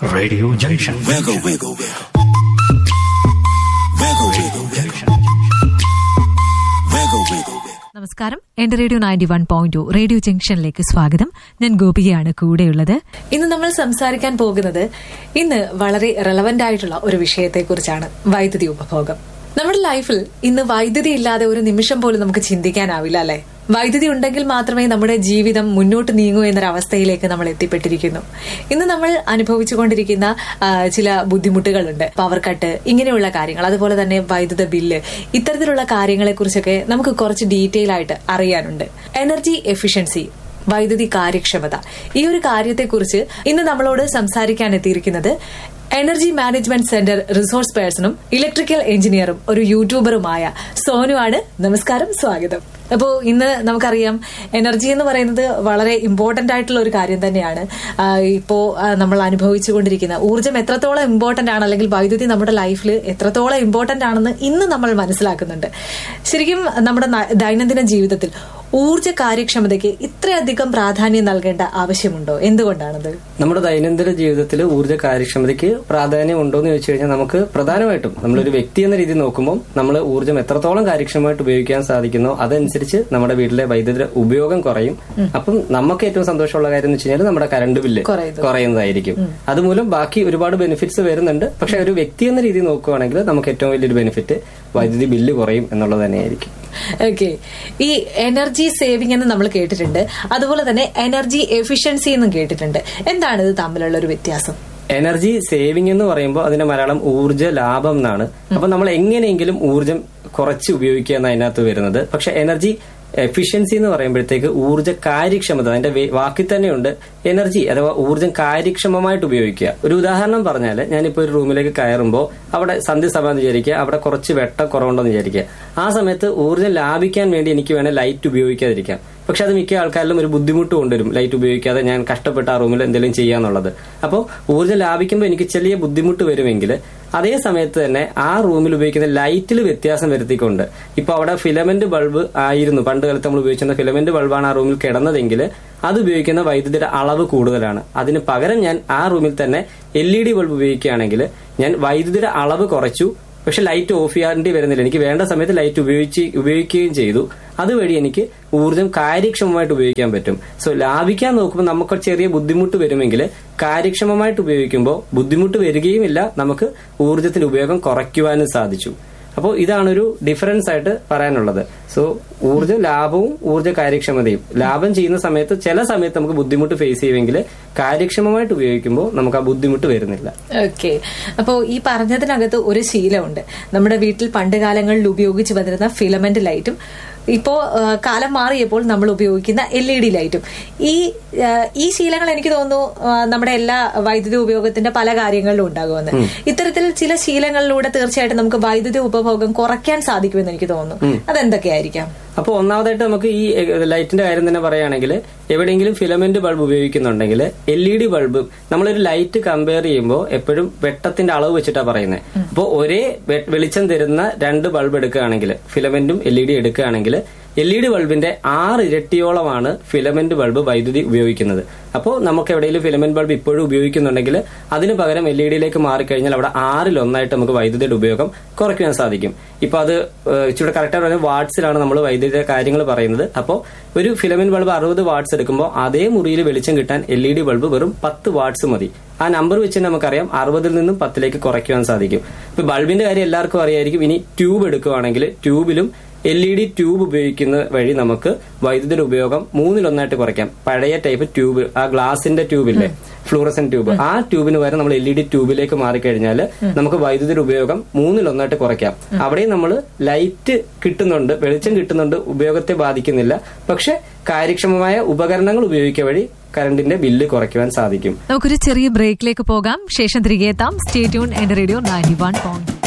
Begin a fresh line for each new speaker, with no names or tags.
Radio Junction.
Wiggle, wiggle, wiggle. Wiggle, wiggle, wiggle. Wiggle, wiggle, wiggle.
നമസ്കാരം എന്റെ radio ninety one point two radio ജംഗ്ഷനിലേക്ക് സ്വാഗതം ഞാൻ ഗോപികയാണ് കൂടെയുള്ളത് ഇന്ന് നമ്മൾ സംസാരിക്കാൻ പോകുന്നത് ഇന്ന് വളരെ റെലവന്റ് ആയിട്ടുള്ള ഒരു വിഷയത്തെക്കുറിച്ചാണ് വൈദ്യുതി ഉപഭോഗം നമ്മുടെ ലൈഫിൽ ഇന്ന് വൈദ്യുതി ഇല്ലാതെ ഒരു നിമിഷം പോലും നമുക്ക് ചിന്തിക്കാനാവില്ല അല്ലെ വൈദ്യുതി ഉണ്ടെങ്കിൽ മാത്രമേ നമ്മുടെ ജീവിതം മുന്നോട്ട് നീങ്ങൂ എന്നൊരവസ്ഥയിലേക്ക് നമ്മൾ എത്തിപ്പെട്ടിരിക്കുന്നു ഇന്ന് നമ്മൾ അനുഭവിച്ചുകൊണ്ടിരിക്കുന്ന ആ, ചില ബുദ്ധിമുട്ടുകളുണ്ട് പവർ കട്ട് ഇങ്ങനെയുള്ള കാര്യങ്ങൾ അതുപോലെ തന്നെ വൈദ്യുത ബില്ല് ഇത്തരത്തിലുള്ള കാര്യങ്ങളെ കുറിച്ചൊക്കെ നമുക്ക് കുറച്ച് ഡീറ്റെയിൽ ആയിട്ട് അറിയാനുണ്ട് എനർജി എഫിഷ്യൻസി വൈദ്യുതി കാര്യക്ഷമത ഈ ഒരു കാര്യത്തെക്കുറിച്ച് ഇന്ന് നമ്മളോട് സംസാരിക്കാൻ എത്തിയിരിക്കുന്നത് എനർജി മാനേജ്മെന്റ് സെന്റർ റിസോഴ്സ് പേഴ്സണും ഇലക്ട്രിക്കൽ എഞ്ചിനീയറും ഒരു യൂട്യൂബറുമായ സോനു ആണ് നമസ്കാരം സ്വാഗതം അപ്പോ ഇന്ന് നമുക്കറിയാം എനർജി എന്ന് പറയുന്നത് വളരെ ഇമ്പോർട്ടന്റ് ആയിട്ടുള്ള ഒരു കാര്യം തന്നെയാണ് ആ, ഇപ്പോ ആ, നമ്മൾ അനുഭവിച്ചുകൊണ്ടിരിക്കുന്ന ഊർജ്ജം എത്രത്തോളം ഇമ്പോർട്ടന്റ് ആണ് അല്ലെങ്കിൽ വൈദ്യുതി നമ്മുടെ ലൈഫിൽ എത്രത്തോളം ഇമ്പോർട്ടന്റ് ആണെന്ന് ഇന്ന് നമ്മൾ മനസ്സിലാക്കുന്നുണ്ട് ശരിക്കും നമ്മുടെ ന- ദൈനംദിന ജീവിതത്തിൽ ഊർജ്ജ കാര്യക്ഷമതയ്ക്ക് ഇത്രയധികം പ്രാധാന്യം നൽകേണ്ട ആവശ്യമുണ്ടോ എന്തുകൊണ്ടാണത്
നമ്മുടെ ദൈനംദിന ജീവിതത്തിൽ ഊർജ്ജ കാര്യക്ഷമതയ്ക്ക് പ്രാധാന്യം ഉണ്ടോ എന്ന് ചോദിച്ചു കഴിഞ്ഞാൽ നമുക്ക് പ്രധാനമായിട്ടും നമ്മളൊരു വ്യക്തി എന്ന രീതിയിൽ നോക്കുമ്പോൾ നമ്മൾ ഊർജ്ജം എത്രത്തോളം കാര്യക്ഷമമായിട്ട് ഉപയോഗിക്കാൻ സാധിക്കുന്നോ അതനുസരിച്ച് നമ്മുടെ വീട്ടിലെ വൈദ്യുതി ഉപയോഗം കുറയും അപ്പം നമുക്ക് ഏറ്റവും സന്തോഷമുള്ള കാര്യം എന്ന് വെച്ച് കഴിഞ്ഞാൽ നമ്മുടെ കറണ്ട് ബില്ല്
കുറയുന്നു.
കുറയുന്നതായിരിക്കും അതുമൂലം ബാക്കി ഒരുപാട് ബെനിഫിറ്റ്സ് വരുന്നുണ്ട് പക്ഷെ ഒരു വ്യക്തി എന്ന രീതിയിൽ നോക്കുവാണെങ്കിൽ നമുക്ക് ഏറ്റവും വലിയൊരു ബെനിഫിറ്റ് വൈദ്യുതി ബില്ല് കുറയും എന്നുള്ളത് തന്നെയായിരിക്കും
ഓക്കെ ഈ എനർജി സേവിംഗ് എന്ന് നമ്മൾ കേട്ടിട്ടുണ്ട് അതുപോലെ തന്നെ എനർജി എഫിഷ്യൻസി എന്നും കേട്ടിട്ടുണ്ട് എന്താണ് ഇത് തമ്മിലുള്ള ഒരു വ്യത്യാസം
എനർജി സേവിംഗ് എന്ന് പറയുമ്പോൾ അതിന്റെ മലയാളം ഊർജ്ജ ലാഭം എന്നാണ് അപ്പൊ നമ്മൾ എങ്ങനെയെങ്കിലും ഊർജ്ജം കുറച്ച് ഉപയോഗിക്കുക എന്ന് അതിനകത്ത് വരുന്നത് പക്ഷെ എനർജി എഫിഷ്യൻസി എന്ന് പറയുമ്പോഴത്തേക്ക് ഊർജ്ജ കാര്യക്ഷമത അതിന്റെ വേ- വാക്കിൽ തന്നെയുണ്ട് എനർജി അഥവാ ഊർജ്ജം കാര്യക്ഷമമായിട്ട് ഉപയോഗിക്കുക ഒരു ഉദാഹരണം പറഞ്ഞാൽ ഞാനിപ്പോ ഒരു റൂമിലേക്ക് കയറുമ്പോൾ അവിടെ സന്ധ്യ സമയം വിചാരിക്കുക അവിടെ കുറച്ച് വെട്ടം കുറവുണ്ടെന്ന് വിചാരിക്കുക ആ സമയത്ത് ഊർജ്ജം ലാഭിക്കാൻ വേണ്ടി എനിക്ക് വേണേൽ ലൈറ്റ് ഉപയോഗിക്കാതിരിക്കാം പക്ഷെ അത് മിക്ക ആൾക്കാരിലും ഒരു ബുദ്ധിമുട്ട് കൊണ്ടുവരും ലൈറ്റ് ഉപയോഗിക്കാതെ ഞാൻ കഷ്ടപ്പെട്ട് ആ റൂമിൽ എന്തെങ്കിലും ചെയ്യാന്നുള്ളത് അപ്പോൾ ഊർജ്ജം ലാഭിക്കുമ്പോൾ എനിക്ക് ചെറിയ ബുദ്ധിമുട്ട് വരുമെങ്കിൽ അതേ സമയത്ത് തന്നെ ആ റൂമിൽ ഉപയോഗിക്കുന്ന ലൈറ്റിൽ വ്യത്യാസം വരുത്തിക്കൊണ്ട് ഇപ്പൊ അവിടെ ഫിലമെന്റ് ബൾബ് ആയിരുന്നു പണ്ട് കാലത്ത് നമ്മൾ ഉപയോഗിച്ചിരുന്ന ഫിലമെന്റ് ബൾബാണ് ആ റൂമിൽ കിടന്നതെങ്കിൽ അത് ഉപയോഗിക്കുന്ന വൈദ്യുതിയുടെ അളവ് കൂടുതലാണ് അതിന് പകരം ഞാൻ ആ റൂമിൽ തന്നെ എൽ ഇ ഡി ബൾബ് ഉപയോഗിക്കുകയാണെങ്കിൽ ഞാൻ വൈദ്യുതിയുടെ അളവ് കുറച്ചു പക്ഷെ ലൈറ്റ് ഓഫ് ചെയ്യാണ്ടി വരുന്നില്ല എനിക്ക് വേണ്ട സമയത്ത് ലൈറ്റ് ഉപയോഗിച്ച് ഉപയോഗിക്കുകയും ചെയ്തു അതുവഴി എനിക്ക് ഊർജ്ജം കാര്യക്ഷമമായിട്ട് ഉപയോഗിക്കാൻ പറ്റും സോ ലാഭിക്കാൻ നോക്കുമ്പോൾ നമുക്ക് ചെറിയ ബുദ്ധിമുട്ട് വരുമെങ്കിൽ കാര്യക്ഷമമായിട്ട് ഉപയോഗിക്കുമ്പോൾ ബുദ്ധിമുട്ട് വരികയുമില്ല നമുക്ക് ഊർജ്ജത്തിന്റെ ഉപയോഗം കുറയ്ക്കുവാനും സാധിച്ചു അപ്പോൾ ഇതാണൊരു ഡിഫറൻസ് ആയിട്ട് പറയാനുള്ളത് സോ ഊർജ്ജ ലാഭവും ഊർജ്ജ കാര്യക്ഷമതയും ലാഭം ചെയ്യുന്ന സമയത്ത് ചില സമയത്ത് നമുക്ക് ബുദ്ധിമുട്ട് ഫേസ് ചെയ്യുമെങ്കിൽ കാര്യക്ഷമമായിട്ട് ഉപയോഗിക്കുമ്പോൾ നമുക്ക് ആ ബുദ്ധിമുട്ട് വരുന്നില്ല
ഓക്കെ അപ്പോ ഈ പറഞ്ഞതിനകത്ത് ഒരു ശീലമുണ്ട് നമ്മുടെ വീട്ടിൽ പണ്ട് കാലങ്ങളിൽ ഉപയോഗിച്ചു വന്നിരുന്ന ഫിലമെന്റ് ലൈറ്റും ഇപ്പോ ആ, കാലം മാറിയപ്പോൾ നമ്മൾ ഉപയോഗിക്കുന്ന എൽ ഇ ഡി ലൈറ്റും ഈ ആ, ഈ ശീലങ്ങൾ എനിക്ക് തോന്നുന്നു ആ, നമ്മുടെ എല്ലാ വൈദ്യുതി ഉപയോഗത്തിന്റെ പല കാര്യങ്ങളിലും ഉണ്ടാകുമെന്ന് ഇത്തരത്തിൽ ചില ശീലങ്ങളിലൂടെ തീർച്ചയായിട്ടും നമുക്ക് വൈദ്യുതി ഉപഭോഗം കുറയ്ക്കാൻ സാധിക്കുമെന്ന് എനിക്ക് തോന്നുന്നു അതെന്തൊക്കെയായിരിക്കാം
അപ്പോൾ ഒന്നാമതായിട്ട് നമുക്ക് ഈ എ- ലൈറ്റിന്റെ കാര്യം തന്നെ പറയുകയാണെങ്കിൽ എവിടെയെങ്കിലും ഫിലമെന്റ് ബൾബ് ഉപയോഗിക്കുന്നുണ്ടെങ്കിൽ എൽ ഇ ഡി ബൾബ് നമ്മളൊരു ലൈറ്റ് കമ്പയർ ചെയ്യുമ്പോൾ എപ്പോഴും വെട്ടത്തിന്റെ അളവ് വെച്ചിട്ടാണ് പറയുന്നത് അപ്പോൾ ഒരേ വെ- വെളിച്ചം തരുന്ന രണ്ട് ബൾബ് എടുക്കുകയാണെങ്കിൽ ഫിലമെന്റും എൽ ഇ ഡി എടുക്കുകയാണെങ്കിൽ എൽ ഇ ഡി ബൾബിന്റെ ആറ് ഇരട്ടിയോളമാണ് ഫിലമെന്റ് ബൾബ് വൈദ്യുതി ഉപയോഗിക്കുന്നത് അപ്പോൾ നമുക്ക് എവിടെയെങ്കിലും ഫിലമെന്റ് ബൾബ് ഇപ്പോഴും ഉപയോഗിക്കുന്നുണ്ടെങ്കിൽ അതിന് പകരം എൽ ഇ ഡിയിലേക്ക് മാറിക്കഴിഞ്ഞാൽ അവിടെ ആറിൽ ഒന്നായിട്ട് നമുക്ക് വൈദ്യുതിയുടെ ഉപയോഗം കുറയ്ക്കാൻ സാധിക്കും ഇപ്പൊ അത് ഏഹ്, ഇച്ചിരി കറക്റ്റായിട്ട് പറയുന്നത് വാട്സിലാണ് നമ്മൾ വൈദ്യുതിയുടെ കാര്യങ്ങൾ പറയുന്നത് അപ്പോൾ ഒരു ഫിലമെന്റ് ബൾബ് അറുപത് വാട്ട്സ് എടുക്കുമ്പോൾ അതേ മുറിയിൽ വെളിച്ചം കിട്ടാൻ എൽ ഇ ഡി ബൾബ് വെറും പത്ത് വാട്ട്സ് മതി ആ നമ്പർ വെച്ച് നമുക്കറിയാം അറുപതിൽ നിന്നും പത്തിലേക്ക് കുറയ്ക്കുവാൻ സാധിക്കും ഇപ്പൊ ബൾബിന്റെ കാര്യം എല്ലാവർക്കും അറിയായിരിക്കും ഇനി ട്യൂബ് എടുക്കുവാണെങ്കിൽ ട്യൂബിലും എൽ ഇ ഡി ട്യൂബ് ഉപയോഗിക്കുന്ന വഴി നമുക്ക് വൈദ്യുതിയുടെ ഉപയോഗം മൂന്നിലൊന്നായിട്ട് കുറയ്ക്കാം പഴയ ടൈപ്പ് ട്യൂബ് ആ ഗ്ലാസിന്റെ ട്യൂബില്ലേ ഫ്ലൂറസൻ ട്യൂബ് ആ ട്യൂബിന് പകരം നമ്മൾ എൽ ഇ ഡി ട്യൂബിലേക്ക് മാറിക്കഴിഞ്ഞാൽ നമുക്ക് വൈദ്യുതിയുടെ ഉപയോഗം മൂന്നിലൊന്നായിട്ട് കുറയ്ക്കാം അവിടെ നമ്മൾ ലൈറ്റ് കിട്ടുന്നുണ്ട് വെളിച്ചം കിട്ടുന്നുണ്ട് ഉപയോഗത്തെ ബാധിക്കുന്നില്ല പക്ഷെ കാര്യക്ഷമമായ ഉപകരണങ്ങൾ ഉപയോഗിക്കുക വഴി കറണ്ടിന്റെ ബില്ല് കുറയ്ക്കുവാൻ സാധിക്കും
നമുക്കൊരു ചെറിയ ബ്രേക്കിലേക്ക് പോകാം ശേഷം തിരികെ എത്താം സ്റ്റേ ട്യൂൺ എന്റെ റേഡിയോ നയൻറ്റി വൺ പോയിന്റ്